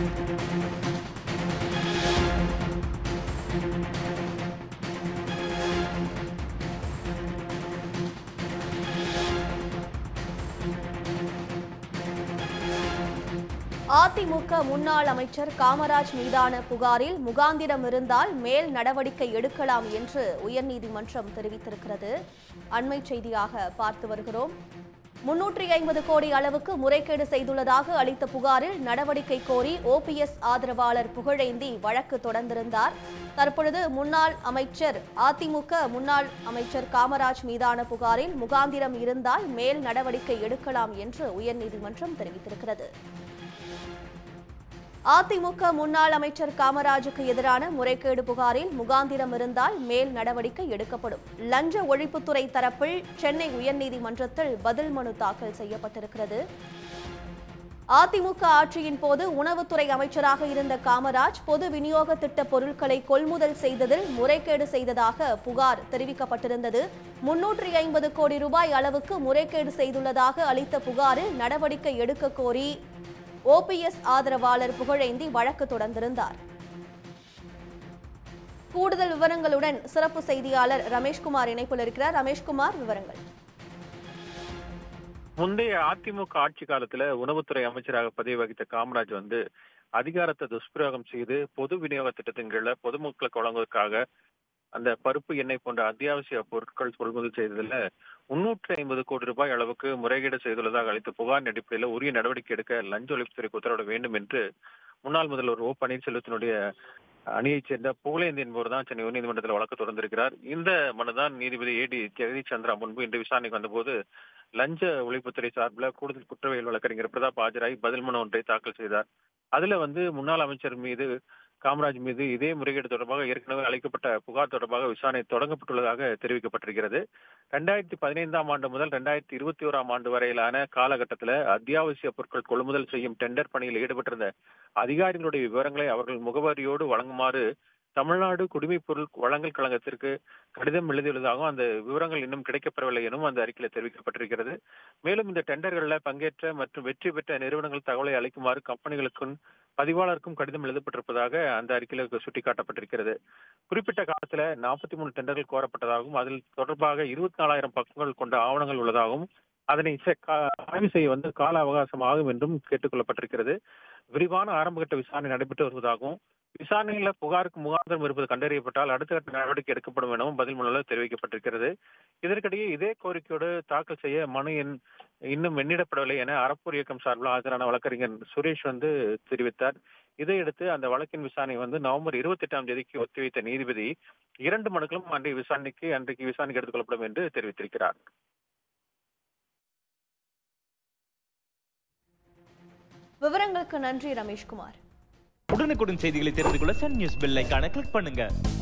அதிமுக முன்னாள் அமைச்சர் காமராஜ் மீதான புகாரில் முகாந்திரம் இருந்தால் மேல் நடவடிக்கை எடுக்கலாம் என்று உயர்நீதிமன்றம் தெரிவித்திருக்கிறது அண்மை செய்தியாக பார்த்து வருகிறோம் முன்னூற்றி ஐம்பது கோடி அளவுக்கு முறைகேடு செய்துள்ளதாக அளித்த புகாரில் நடவடிக்கை கோரி ஓபிஎஸ் ஆதரவாளர் புகழேந்தி வழக்கு தொடர்ந்திருந்தார் தற்பொழுது முன்னாள் அமைச்சர் அதிமுக முன்னாள் அமைச்சர் காமராஜ் மீதான புகாரில் முகாந்திரம் இருந்தால் மேல் நடவடிக்கை எடுக்கலாம் என்று உயர்நீதிமன்றம் தெரிவித்திருக்கிறது அதிமுக முன்னாள் அமைச்சர் காமராஜுக்கு எதிரான முறைகேடு புகாரில் முகாந்திரம் இருந்தால் மேல் நடவடிக்கை எடுக்கப்படும் லஞ்ச ஒழிப்புத்துறை தரப்பில் சென்னை உயர்நீதிமன்றத்தில் பதில் மனு தாக்கல் செய்யப்பட்டிருக்கிறது அதிமுக ஆட்சியின் போது உணவுத்துறை அமைச்சராக இருந்த காமராஜ் பொது விநியோக திட்ட பொருட்களை கொள்முதல் செய்ததில் முறைகேடு செய்ததாக புகார் தெரிவிக்கப்பட்டிருந்தது முன்னூற்றி ஐம்பது கோடி ரூபாய் அளவுக்கு முறைகேடு செய்துள்ளதாக அளித்த புகாரில் நடவடிக்கை எடுக்க கோரி ஓபிஎஸ் ஆதரவாளர் புகழேந்தி வழக்கு தொடர்ந்திருந்தார் கூடுதல் விவரங்களுடன் சிறப்பு செய்தியாளர் ரமேஷ்குமார் இணைப்பில் இருக்கிறார் ரமேஷ்குமார் விவரங்கள் முந்தைய அதிமுக ஆட்சி காலத்துல உணவுத்துறை அமைச்சராக பதவி வகித்த காமராஜ் வந்து அதிகாரத்தை துஷ்பிரயோகம் செய்து பொது விநியோக திட்டத்தின் கீழ பொதுமக்களுக்கு வழங்குவதற்காக அந்த பருப்பு எண்ணெய் போன்ற அத்தியாவசிய பொருட்கள் கொள்முதல் செய்ததுல முன்னூற்றி ஐம்பது கோடி ரூபாய் அளவுக்கு முறைகேடு செய்துள்ளதாக அளித்த புகார் அடிப்படையில் உரிய நடவடிக்கை எடுக்க லஞ்ச ஒழிப்புத்துறைக்கு உத்தரவிட வேண்டும் என்று முன்னாள் முதல்வர் ஓ பன்னீர்செல்வத்தினுடைய அணியைச் சேர்ந்த புகழேந்தி என்பவர் தான் சென்னை உயர்நீதிமன்றத்தில் வழக்கு தொடர்ந்திருக்கிறார் இந்த மனுதான் நீதிபதி ஏடி ஜெகதீஷ் சந்திரா முன்பு இன்று விசாரணைக்கு வந்தபோது லஞ்ச ஒழிப்புத்துறை சார்பில் கூடுதல் குற்றவியல் வழக்கறிஞர் பிரதாப் ஆஜராகி பதில் மனு ஒன்றை தாக்கல் செய்தார் அதுல வந்து முன்னாள் அமைச்சர் மீது காமராஜ் மீது இதே முறைகேடு தொடர்பாக ஏற்கனவே அளிக்கப்பட்ட புகார் தொடர்பாக விசாரணை தொடங்கப்பட்டுள்ளதாக தெரிவிக்கப்பட்டிருக்கிறது ரெண்டாயிரத்தி பதினைந்தாம் ஆண்டு முதல் ரெண்டாயிரத்தி இருபத்தி ஓராம் ஆண்டு வரையிலான காலகட்டத்தில் அத்தியாவசிய பொருட்கள் கொள்முதல் செய்யும் டெண்டர் பணியில் ஈடுபட்டிருந்த அதிகாரிகளுடைய விவரங்களை அவர்கள் முகவரியோடு வழங்குமாறு தமிழ்நாடு குடிமைப் பொருள் வழங்கல் கழகத்திற்கு கடிதம் எழுதியுள்ளதாகவும் அந்த விவரங்கள் இன்னும் கிடைக்கப்பெறவில்லை எனும் அந்த அறிக்கையில் தெரிவிக்கப்பட்டிருக்கிறது மேலும் இந்த டெண்டர்களில் பங்கேற்ற மற்றும் வெற்றி பெற்ற நிறுவனங்கள் தகவலை அளிக்குமாறு கம்பெனிகளுக்கும் பதிவாளருக்கும் கடிதம் எழுதப்பட்டிருப்பதாக அந்த அறிக்கையில் சுட்டிக்காட்டப்பட்டிருக்கிறது குறிப்பிட்ட காலத்துல நாற்பத்தி மூணு டெண்டர்கள் கோரப்பட்டதாகவும் அதில் தொடர்பாக இருபத்தி நாலாயிரம் பக்கங்கள் கொண்ட ஆவணங்கள் உள்ளதாகவும் அதனை செ- கா- ஆய்வு செய்ய வந்து கால அவகாசம் ஆகும் என்றும் கேட்டுக்கொள்ளப்பட்டிருக்கிறது விரிவான ஆரம்பகட்ட விசாரணை நடைபெற்று வருவதாகவும் விசாரணையில புகாருக்கு முகாந்திரம் இருப்பது கண்டறியப்பட்டால் அடுத்த கட்ட நடவடிக்கை எடுக்கப்படும் எனவும் பதில் மனுவில் தெரிவிக்கப்பட்டிருக்கிறது இதற்கிடையே இதே கோரிக்கையோடு தாக்கல் செய்ய மனு எண் இன்னும் எண்ணிடப்படவில்லை என அறப்போர் இயக்கம் சார்பில் ஆஜரான வழக்கறிஞர் சுரேஷ் வந்து தெரிவித்தார் இதையடுத்து அந்த வழக்கின் விசாரணை வந்து நவம்பர் இருபத்தி எட்டாம் தேதிக்கு ஒத்திவைத்த நீதிபதி இரண்டு மனுக்களும் அன்றைய விசாரணைக்கு அன்றைக்கு விசாரணைக்கு எடுத்துக் கொள்ளப்படும் என்று தெரிவித்திருக்கிறார் விவரங்களுக்கு நன்றி ரமேஷ்குமார் உடனுக்குடன் செய்திகளை தெரிந்து கொள்ள சன் நியூஸ் பெல் ஐகானை கிளிக் பண்ணுங்க